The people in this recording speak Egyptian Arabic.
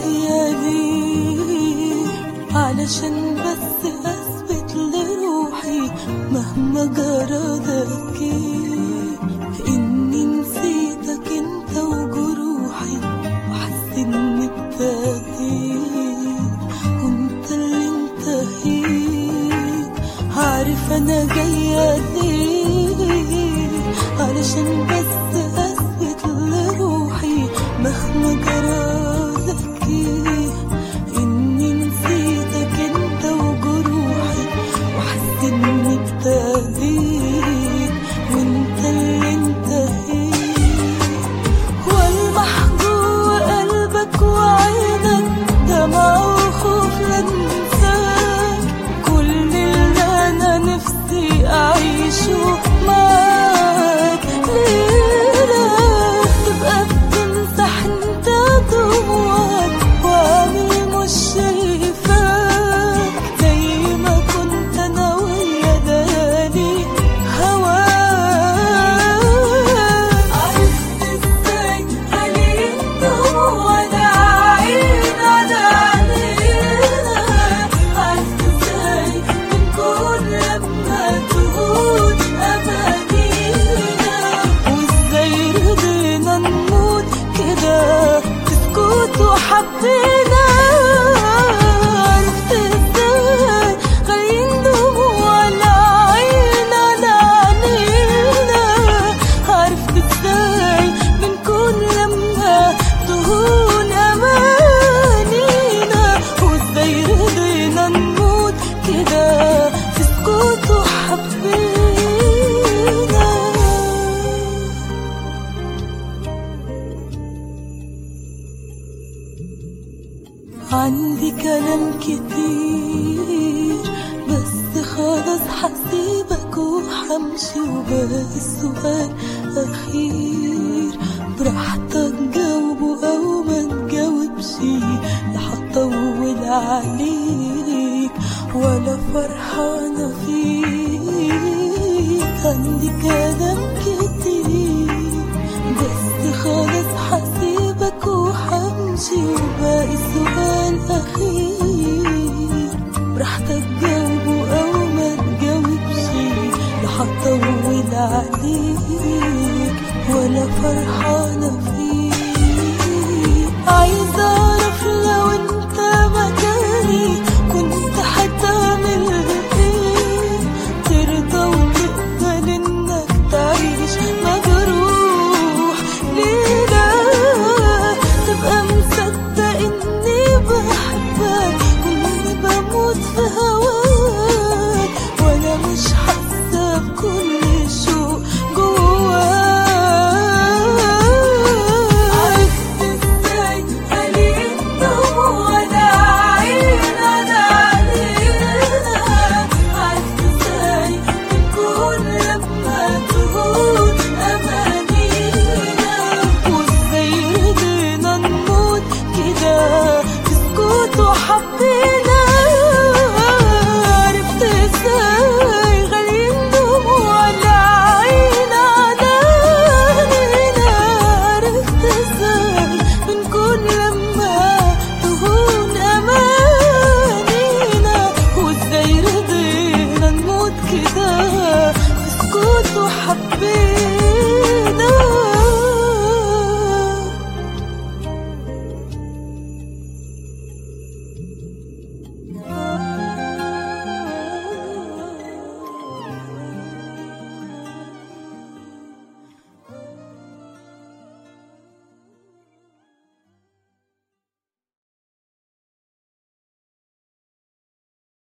فيا ليه علشان بس اثبت لروحي مهما جرى ذكي اني نسيتك انت وجروحي وحاسس اني ابتديت وانت اللي انتهيت عارف انا جايه ليه علشان بس اثبت لروحي مهما جرى ذكي اني نسيتك انت وجروحي وحاسس اني ابتديت وانت اللي انتهيت والمح جوه قلبك وعينك دمع وخوف لا انساك كل اللي انا نفسي اعيشه معاك ليلة تبقى بتمسح انت دموعك وعامل مش شايفاك زي ما كنت انا ويا دالي هواك عرفت ازاي عليك وانا عين على عينينا عرفت ازاي بنكون لما تهون امانينا وازاي رضينا نموت كده في سكوت وحبينا عرفت ازاي خلين دموعنا عين على عينينا عرفت ازاي بنكون لما تهون امانينا وازاي رضينا نموت كده في سكوت وحبينا عندي كلام كتير بس خلاص هسيبك وحمشي وباقي السؤال أخير براحتك جاوبه أو ما تجاوبش لا هطول عليك ولا فرحانة فيك عندي كلام كتير بس خلاص هسيبك وحمشي وباقي سؤال أخير براحتك جاوبه أو ما تجاوبش لا هطول عليك ولا فرحانة